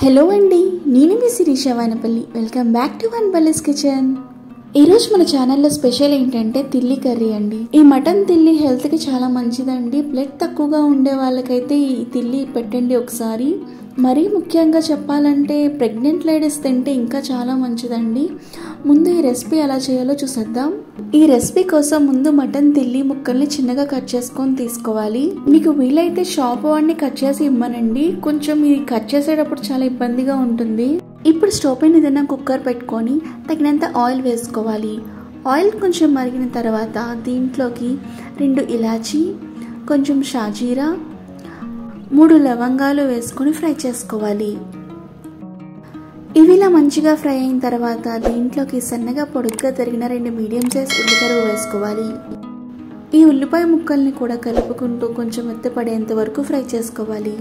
hello అండి నేను మీ Sirisha Vanapalli welcome back to Vanapalli's kitchen ఈరోజు మన ఛానల్లో స్పెషల్ ఏంటంటే తిల్లి కర్రీ అండి ఈ మటన్ తిల్లి హెల్త్కి చాలా మంచిదండి బ్లడ్ తక్కువగా ఉండే వాళ్ళకైతే ఈ తిల్లి పెట్టండి ఒకసారి మరీ ముఖ్యంగా చెప్పాలంటే ప్రెగ్నెంట్ లేడీస్ తింటే ఇంకా చాలా మంచిదండి ముందు ఈ రెసిపీ ఎలా చేయాలో చూసేద్దాం ఈ రెసిపీ కోసం ముందు మటన్ తిల్లి ముక్కల్ని చిన్నగా కట్ చేసుకొని తీసుకోవాలి మీకు వీలైతే షాప్ వాడిని కట్ చేసి ఇమ్మనండి కొంచెం ఇది కట్ చేసేటప్పుడు చాలా ఇబ్బందిగా ఉంటుంది ఇప్పుడు స్టవ్ పైన ఏదైనా కుక్కర్ పెట్టుకొని తగినంత ఆయిల్ వేసుకోవాలి ఆయిల్ కొంచెం మరిగిన తర్వాత దీంట్లోకి రెండు ఇలాచీ కొంచెం షాజీరా మూడు లవంగాలు వేసుకొని ఫ్రై చేసుకోవాలి ఇవి ఇలా మంచిగా ఫ్రై అయిన తర్వాత దీంట్లోకి సన్నగా పొడుగ్గా తరిగిన రెండు మీడియం సైజ్ ఉల్లితరువు వేసుకోవాలి ఈ ఉల్లిపాయ ముక్కల్ని కూడా కలుపుకుంటూ కొంచెం మెత్తపడేంత వరకు ఫ్రై చేసుకోవాలి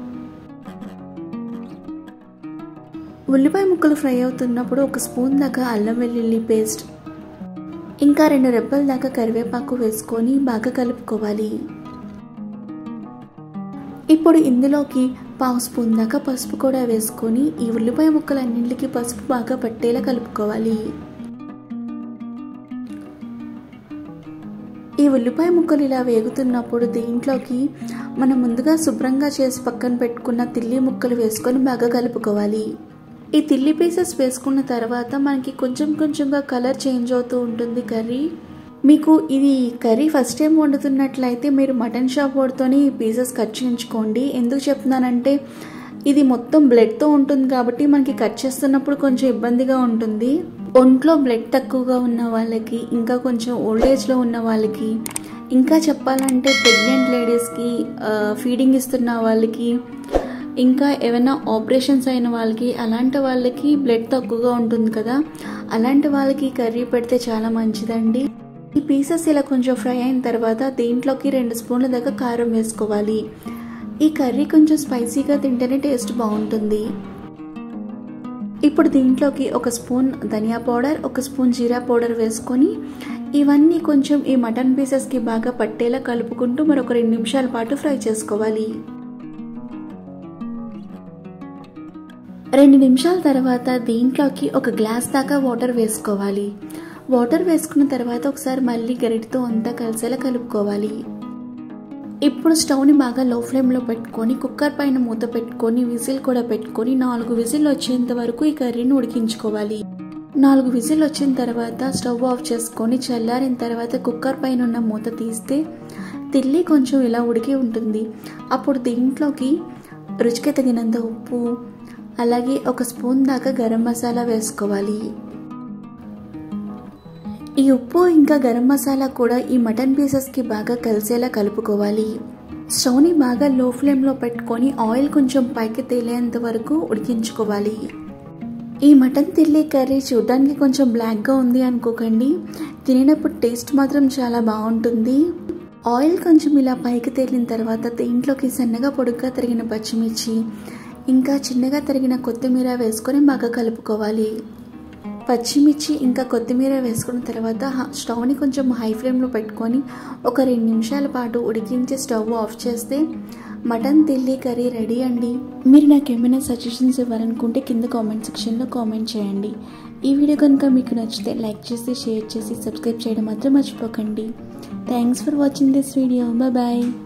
ఉల్లిపాయ ముక్కలు ఫ్రై అవుతున్నప్పుడు ఒక స్పూన్ దాకా అల్లం వెల్లుల్లి పేస్ట్ ఇంకా రెండు రెబ్బల దాకా కరివేపాకు వేసుకొని బాగా కలుపుకోవాలి ఇప్పుడు ఇందులోకి పావు స్పూన్ దాకా పసుపు కూడా వేసుకొని ఈ ఉల్లిపాయ ముక్కలన్నింటికి పసుపు బాగా పట్టేలా కలుపుకోవాలి ఈ ఉల్లిపాయ ముక్కలు ఇలా వేగుతున్నప్పుడు దీంట్లోకి మనం ముందుగా శుభ్రంగా చేసి పక్కన పెట్టుకున్న తిల్లి ముక్కలు వేసుకొని బాగా కలుపుకోవాలి ఈ తిల్లి పీసెస్ వేసుకున్న తర్వాత మనకి కొంచెం కొంచెంగా కలర్ చేంజ్ అవుతూ ఉంటుంది కర్రీ మీకు ఇది కర్రీ ఫస్ట్ టైం వండుతున్నట్లయితే మీరు మటన్ షాప్ వాడితోని ఈ పీసెస్ కట్ చేయించుకోండి ఎందుకు చెప్తున్నానంటే ఇది మొత్తం బ్లడ్తో ఉంటుంది కాబట్టి మనకి కట్ చేస్తున్నప్పుడు కొంచెం ఇబ్బందిగా ఉంటుంది ఒంట్లో బ్లడ్ తక్కువగా ఉన్న వాళ్ళకి ఇంకా కొంచెం ఓల్డ్ ఏజ్లో ఉన్న వాళ్ళకి ఇంకా చెప్పాలంటే ప్రెగ్నెంట్ లేడీస్కి ఫీడింగ్ ఇస్తున్న వాళ్ళకి ఇంకా ఏమైనా ఆపరేషన్స్ అయిన వాళ్ళకి అలాంటి వాళ్ళకి బ్లడ్ తక్కువగా ఉంటుంది కదా అలాంటి వాళ్ళకి కర్రీ పెడితే చాలా మంచిదండి ఈ పీసెస్ ఇలా కొంచెం ఫ్రై అయిన తర్వాత దీంట్లోకి రెండు స్పూన్ల దాకా కారం వేసుకోవాలి ఈ కర్రీ కొంచెం స్పైసీగా తింటేనే టేస్ట్ బాగుంటుంది ఇప్పుడు దీంట్లోకి ఒక స్పూన్ ధనియా పౌడర్ ఒక స్పూన్ జీరా పౌడర్ వేసుకొని ఇవన్నీ కొంచెం ఈ మటన్ పీసెస్కి బాగా పట్టేలా కలుపుకుంటూ మరొక రెండు నిమిషాల పాటు ఫ్రై చేసుకోవాలి రెండు నిమిషాల తర్వాత దీంట్లోకి ఒక గ్లాస్ దాకా వాటర్ వేసుకోవాలి వాటర్ వేసుకున్న తర్వాత ఒకసారి మళ్ళీ గరిటతో అంతా కలిసేలా కలుపుకోవాలి ఇప్పుడు స్టవ్ని బాగా లో ఫ్లేమ్లో పెట్టుకొని కుక్కర్ పైన మూత పెట్టుకొని విజిల్ కూడా పెట్టుకొని నాలుగు విజిల్ వచ్చేంత వరకు ఈ కర్రీని ఉడికించుకోవాలి నాలుగు విజిల్ వచ్చిన తర్వాత స్టవ్ ఆఫ్ చేసుకొని చల్లారిన తర్వాత కుక్కర్ పైన ఉన్న మూత తీస్తే తిల్లి కొంచెం ఇలా ఉడికి ఉంటుంది అప్పుడు దీంట్లోకి రుచికి తగినంత ఉప్పు అలాగే ఒక స్పూన్ దాకా గరం మసాలా వేసుకోవాలి ఈ ఉప్పు ఇంకా గరం మసాలా కూడా ఈ మటన్ పీసెస్కి బాగా కలిసేలా కలుపుకోవాలి స్టవ్ని బాగా లో ఫ్లేమ్లో పెట్టుకొని ఆయిల్ కొంచెం పైకి తేలేంత వరకు ఉడికించుకోవాలి ఈ మటన్ తిల్లి కర్రీ చూడడానికి కొంచెం బ్లాక్గా ఉంది అనుకోకండి తినేటప్పుడు టేస్ట్ మాత్రం చాలా బాగుంటుంది ఆయిల్ కొంచెం ఇలా పైకి తేలిన తర్వాత దీంట్లోకి సన్నగా పొడుగ్గా తరిగిన పచ్చిమిర్చి ఇంకా చిన్నగా తరిగిన కొత్తిమీర వేసుకొని బాగా కలుపుకోవాలి పచ్చిమిర్చి ఇంకా కొత్తిమీర వేసుకున్న తర్వాత స్టవ్ని కొంచెం హై ఫ్లేమ్లో పెట్టుకొని ఒక రెండు నిమిషాల పాటు ఉడికించి స్టవ్ ఆఫ్ చేస్తే మటన్ తిల్లి కర్రీ రెడీ అండి మీరు నాకు ఏమైనా సజెషన్స్ ఇవ్వాలనుకుంటే కింద కామెంట్ సెక్షన్లో కామెంట్ చేయండి ఈ వీడియో కనుక మీకు నచ్చితే లైక్ చేసి షేర్ చేసి సబ్స్క్రైబ్ చేయడం మాత్రం మర్చిపోకండి thanks for watching this video bye